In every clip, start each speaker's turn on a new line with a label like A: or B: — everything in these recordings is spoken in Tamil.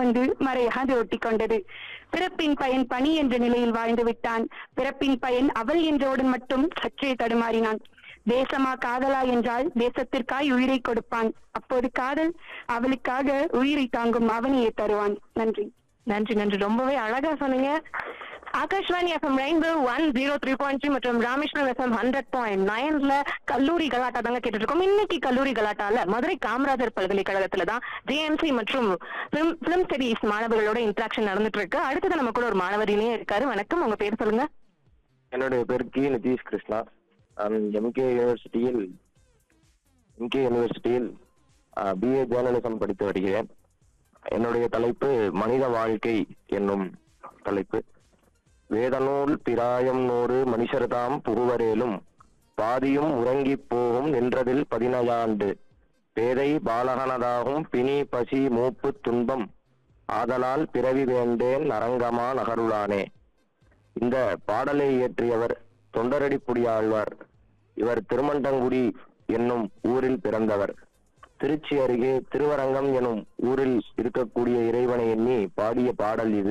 A: வந்து மறையாது ஒட்டி கொண்டது பிறப்பின் பயன் பணி என்ற நிலையில் வாழ்ந்து விட்டான் பிறப்பின் பயன் அவள் என்றவுடன் மட்டும் சற்றே தடுமாறினான் தேசமா காதலா என்றால் தேசத்திற்காய் உயிரை கொடுப்பான் அப்போது காதல் அவளுக்காக உயிரை தாங்கும் அவனையே தருவான் நன்றி
B: நன்றி நன்றி ரொம்பவே அழகா சொன்னீங்க Akashvani FM rainbow one zero three point three மற்றும் ராமேஸ்வரம் எஃப்எம் ஹண்ட்ரட் பாயிண்ட் நைன்ல கல்லூரி கலாட்டா தாங்க கேட்டுட்டு இருக்கோம் இன்னைக்கு கல்லூரி கலாட்டால மதுரை காமராஜர் பல்கலைக்கழகத்துல தான் ஜேஎம்சி மற்றும் பிலிம் ஸ்டடிஸ் மாணவர்களோட இன்ட்ராக்ஷன் நடந்துட்டு இருக்கு அடுத்தது நம்ம கூட ஒரு மாணவர் இணைய இருக்காரு வணக்கம் உங்க பேர் சொல்லுங்க
C: என்னுடைய பேர் கி நிதிஷ் கிருஷ்ணா நான் எம்கே யூனிவர்சிட்டியில் எம்கே யூனிவர்சிட்டியில் பிஏ ஜேர்னலிசம் படித்து வருகிறேன் என்னுடைய தலைப்பு மனித வாழ்க்கை என்னும் தலைப்பு வேதநூல் பிராயம் நூறு மனுஷர்தாம் புகுவரேலும் பாதியும் உறங்கிப் போகும் நின்றதில் பதினையாண்டு பேதை பாலகனதாகும் பிணி பசி மூப்பு துன்பம் ஆதலால் பிறவி வேண்டேன் நரங்கமா நகருளானே இந்த பாடலை இயற்றியவர் தொண்டரடிப்புடி ஆழ்வார் இவர் திருமண்டங்குடி என்னும் ஊரில் பிறந்தவர் திருச்சி அருகே திருவரங்கம் எனும் ஊரில் இருக்கக்கூடிய இறைவனை எண்ணி பாடிய பாடல் இது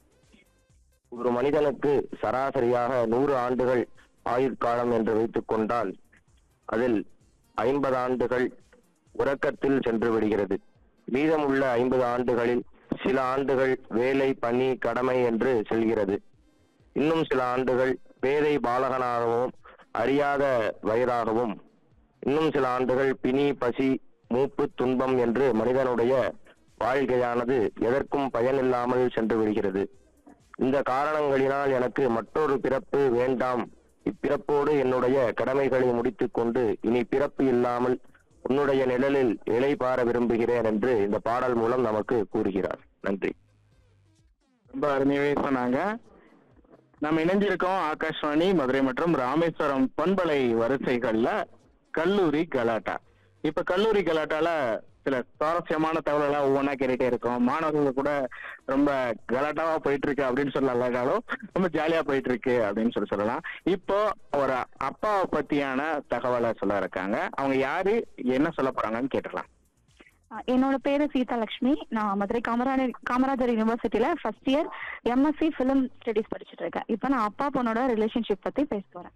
C: ஒரு மனிதனுக்கு சராசரியாக நூறு ஆண்டுகள் ஆயுட்காலம் என்று வைத்துக் கொண்டால் அதில் ஐம்பது ஆண்டுகள் உறக்கத்தில் சென்று விடுகிறது மீதமுள்ள ஐம்பது ஆண்டுகளில் சில ஆண்டுகள் வேலை பணி கடமை என்று செல்கிறது இன்னும் சில ஆண்டுகள் பேதை பாலகனாகவும் அறியாத வயதாகவும் இன்னும் சில ஆண்டுகள் பிணி பசி மூப்பு துன்பம் என்று மனிதனுடைய வாழ்க்கையானது எதற்கும் பயனில்லாமல் சென்று விடுகிறது இந்த காரணங்களினால் எனக்கு மற்றொரு பிறப்பு வேண்டாம் இப்பிறப்போடு என்னுடைய கடமைகளை முடித்துக் கொண்டு இனி பிறப்பு இல்லாமல் உன்னுடைய நிழலில் இலை பார விரும்புகிறேன் என்று இந்த பாடல் மூலம் நமக்கு கூறுகிறார் நன்றி
D: ரொம்ப அருமையாவே சொன்னாங்க நம்ம இணைஞ்சிருக்கோம் ஆகாஷ்வாணி மதுரை மற்றும் ராமேஸ்வரம் பண்பலை வரிசைகள்ல கல்லூரி கலாட்டா இப்ப கல்லூரி கலாட்டால சில சுவாரஸ்யமான தகவல்களா ஒவ்வொன்றா கேட்டுட்டே இருக்கோம் மாணவர்கள் கூட ரொம்ப கலாட்டாவா போயிட்டு இருக்கு அப்படின்னு சொல்லலாம் ரொம்ப ஜாலியா போயிட்டு இருக்கு அப்படின்னு சொல்லி சொல்லலாம் இப்போ ஒரு அப்பாவை பத்தியான தகவலை சொல்ல இருக்காங்க அவங்க யாரு என்ன சொல்ல போறாங்கன்னு கேட்டுடலாம்
A: அஹ் என்னோட பேரு சீதாலட்சுமி நான் மதுரை காமராஜர் காமராஜர் யூனிவர்சிட்டியில first year MSc film studies படிச்சுட்டு இருக்கேன் இப்போ நான் அப்பா பொண்ணோட ரிலேஷன்ஷிப் பத்தி பேச போறேன்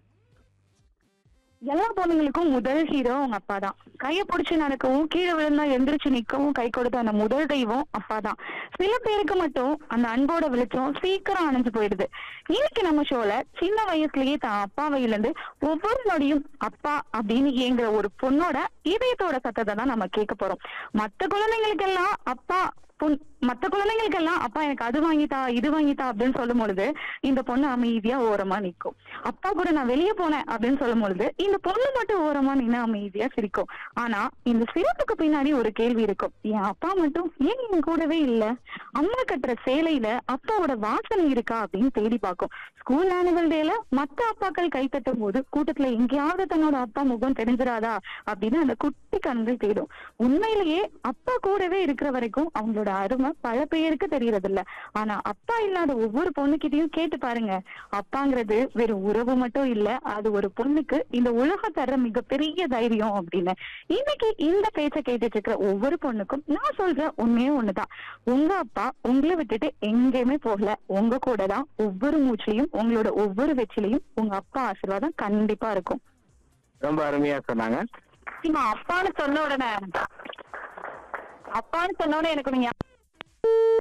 A: எல்லா பொண்ணுங்களுக்கும் முதல் ஹீரோ அவங்க அப்பா தான் கையை பிடிச்சு நடக்கவும் கீழே விழுந்தா எந்திரிச்சு நிக்கவும் கை கொடுத்த அந்த முதல் தெய்வம் அப்பா தான் சில பேருக்கு மட்டும் அந்த அன்போட வெளிச்சம் சீக்கிரம் அணைஞ்சு போயிடுது இன்னைக்கு நம்ம ஷோல சின்ன வயசுலயே தான் அப்பா வயிலிருந்து ஒவ்வொரு நொடியும் அப்பா அப்படின்னு ஏங்குற ஒரு பொண்ணோட இதயத்தோட சத்தத்தை தான் நம்ம கேட்க போறோம் மத்த குழந்தைங்களுக்கெல்லாம் அப்பா பொன் மத்த குழந்தைங்களுக்கெல்லாம் அப்பா எனக்கு அது வாங்கித்தா இது வாங்கித்தா அப்படின்னு சொல்லும் பொழுது இந்த பொண்ணு அமைதியா ஓரமா நிக்கும் அப்பா கூட நான் வெளியே போனேன் அப்படின்னு சொல்லும் பொழுது இந்த பொண்ணு மட்டும் ஓரமா நின்று அமைதியா சிரிக்கும் ஆனா இந்த சிரிப்புக்கு பின்னாடி ஒரு கேள்வி இருக்கும் என் அப்பா மட்டும் ஏன் என் கூடவே இல்ல அம்மா கட்டுற சேலையில அப்பாவோட வாசனை இருக்கா அப்படின்னு தேடி பார்க்கும் ஸ்கூல் ஆனுவல் டேல மத்த அப்பாக்கள் கை தட்டும் போது கூட்டத்துல எங்கேயாவது தன்னோட அப்பா முகம் தெரிஞ்சிராதா அப்படின்னு அந்த குட்டி கண்கள் தேடும் உண்மையிலேயே அப்பா கூடவே இருக்கிற வரைக்கும் அவங்களோட அருமை பல பேருக்கு தெரியறது இல்ல ஆனா அப்பா இல்லாத ஒவ்வொரு பொண்ணுகிட்டயும் கேட்டு பாருங்க அப்பாங்கிறது வெறும் உறவு மட்டும் இல்ல அது ஒரு பொண்ணுக்கு இந்த உலகம் தர்ற மிகப்பெரிய தைரியம் அப்படின்னு இன்னைக்கு இந்த பேச்ச கேட்டுட்டு இருக்கிற ஒவ்வொரு பொண்ணுக்கும் நான் சொல்ற உண்மையே ஒண்ணுதான் உங்க அப்பா உங்களை விட்டுட்டு எங்கேயுமே போகல உங்க கூட தான் ஒவ்வொரு மூச்சுலயும் உங்களோட ஒவ்வொரு வெற்றிலையும் உங்க அப்பா ஆசீர்வாதம் கண்டிப்பா இருக்கும்
D: ரொம்ப அருமையா சொன்னாங்க
A: நிச்சயமா அப்பான்னு சொன்ன உடனே அப்பான்னு சொன்ன உடனே எனக்கு நீங்க